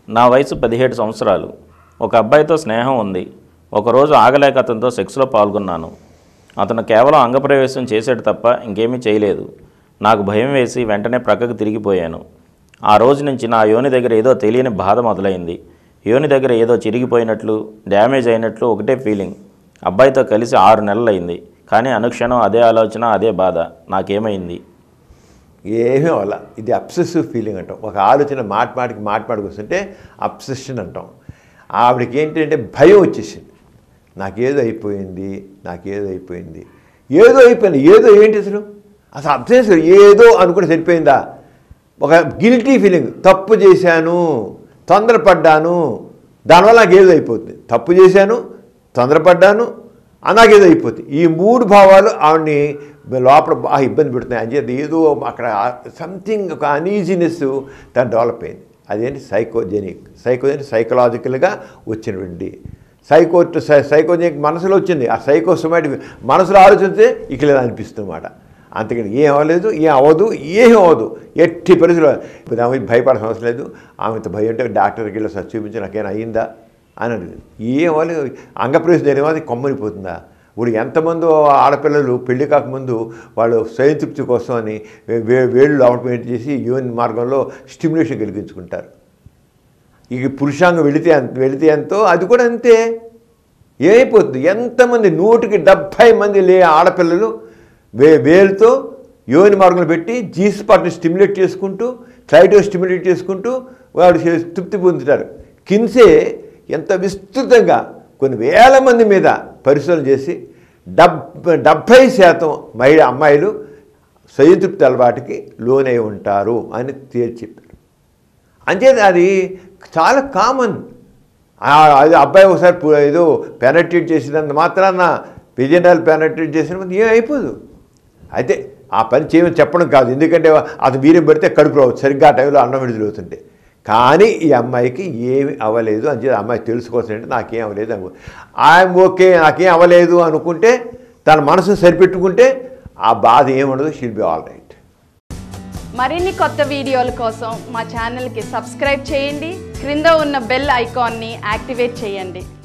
నా వయసు పదిహేడు సంవత్సరాలు ఒక అబ్బాయితో స్నేహం ఉంది ఒకరోజు ఆగలేక అతనితో సెక్స్లో పాల్గొన్నాను అతను కేవలం అంగప్రవేశం చేసాడు తప్ప ఇంకేమీ చేయలేదు నాకు భయం వేసి వెంటనే ప్రక్కకు తిరిగిపోయాను ఆ రోజు నుంచి నా యోని దగ్గర ఏదో తెలియని బాధ మొదలైంది యోని దగ్గర ఏదో చిరిగిపోయినట్లు డ్యామేజ్ అయినట్లు ఒకటే ఫీలింగ్ అబ్బాయితో కలిసి ఆరు నెలలైంది కానీ అనుక్షణం అదే ఆలోచన అదే బాధ నాకేమైంది ఏమీ అవ్వాల ఇది అబ్సెసివ్ ఫీలింగ్ అంటాం ఒక ఆలోచన మాట మాటికి మాట మాటికి వస్తుంటే అబ్సెషన్ అంటాం ఆవిడకి ఏంటంటే భయం వచ్చేసింది నాకేదో అయిపోయింది నాకేదో అయిపోయింది ఏదో అయిపోయింది ఏదో ఏంటి అసలు అసలు అబ్సెస్ ఏదో అనుకుని సరిపోయిందా ఒక గిల్టీ ఫీలింగ్ తప్పు చేశాను తొందరపడ్డాను దానివల్ల నాకు ఏదో అయిపోతుంది తప్పు చేశాను తొందరపడ్డాను ఆ నాకేదో అయిపోతుంది ఈ మూడు భావాలు ఆవిడ్ని లోపల బాగా ఇబ్బంది పెడుతున్నాయి అని చెప్పి ఏదో అక్కడ సంథింగ్ ఒక అనీజీనెస్ దాన్ని డెవలప్ అయింది అదేంటి సైకోజెనిక్ సైకోజెనిక్ సైకలాజికల్గా వచ్చినటువంటి సైకో సైకోజెనిక్ మనసులో వచ్చింది ఆ సైకోసోమాటిక్ మనసులో ఆలోచిస్తే ఇక లేదు అనిపిస్తుంది అన్నమాట అంతకని ఏం అవ్వలేదు ఏం అవ్వదు ఏం అవ్వదు ఎట్టి పరిస్థితుల్లో ఇప్పుడు ఆమె భయపడాల్సిన అవసరం లేదు ఆమెతో భయం అంటే డాక్టర్కి వెళ్ళి సార్ చూపించి నాకేమైనా అయ్యిందా అని అడిగింది ఏం అవ్వలేదు అంగప్రవేశం జరిగినది కొమ్మనిపోతుందా ఇప్పుడు ఎంతమంది ఆడపిల్లలు పెళ్లి కాకముందు వాళ్ళు స్వయం తృప్తి కోసం అని వే వేళ్ళు లోపల పెయింట్ చేసి యూన్ మార్గంలో స్టిమ్యులేషన్ కలిగించుకుంటారు ఇక పురుషాంగం వెళితే అంత వెళితే ఎంతో అది కూడా అంతే ఏమైపోతుంది ఎంతమంది నూటికి డెబ్భై మంది లే ఆడపిల్లలు వే వేలుతో యోని మార్గంలో పెట్టి జీ స్పాట్ని స్టిమ్యులేట్ చేసుకుంటూ క్లైటో స్టిమ్యులేట్ చేసుకుంటూ వాడు చే- తృప్తి పొందుతారు కిన్సే ఎంత విస్తృతంగా కొన్ని వేల మంది మీద పరిశోధన చేసి డబ్ డెబ్భై శాతం మహిళ అమ్మాయిలు స్వయంతృప్తి అలవాటుకి లోనై ఉంటారు అని తేల్చి చెప్పారు అంచేది అది చాలా కామన్ ఆ- అది అబ్బాయి ఒకసారి పు- ఏదో పెనట్రేట్ చేసినంత మాత్రాన విజయనాలు పెనట్రేట్ చేసిన ఏం అయిపోదు అయితే ఆ పని చేయమని చెప్పడం కాదు ఎందుకంటే అది వీరం పెడితే కడుపు రావచ్చు సరిగ్గా ఆ టైంలో అన్నం విడుదల అవుతుంటే కానీ ఈ అమ్మాయికి ఏమి అవ్వలేదు అని చెప్పి అమ్మాయి తెలుసుకోవాల్సిన అంటే నాకేం అవ్వలేదు అను ఐఎమ్ ఓకే నాకేం అవ్వలేదు అనుకుంటే తన మనసును సరిపెట్టుకుంటే ఆ బాధ ఏముండదు షీల్ బి ఆల్ రైట్ మరిన్ని కొత్త వీడియోల కోసం మా ఛానల్కి సబ్స్క్రైబ్ చేయండి క్రింద ఉన్న బెల్ ఐకాన్ని యాక్టివేట్ చేయండి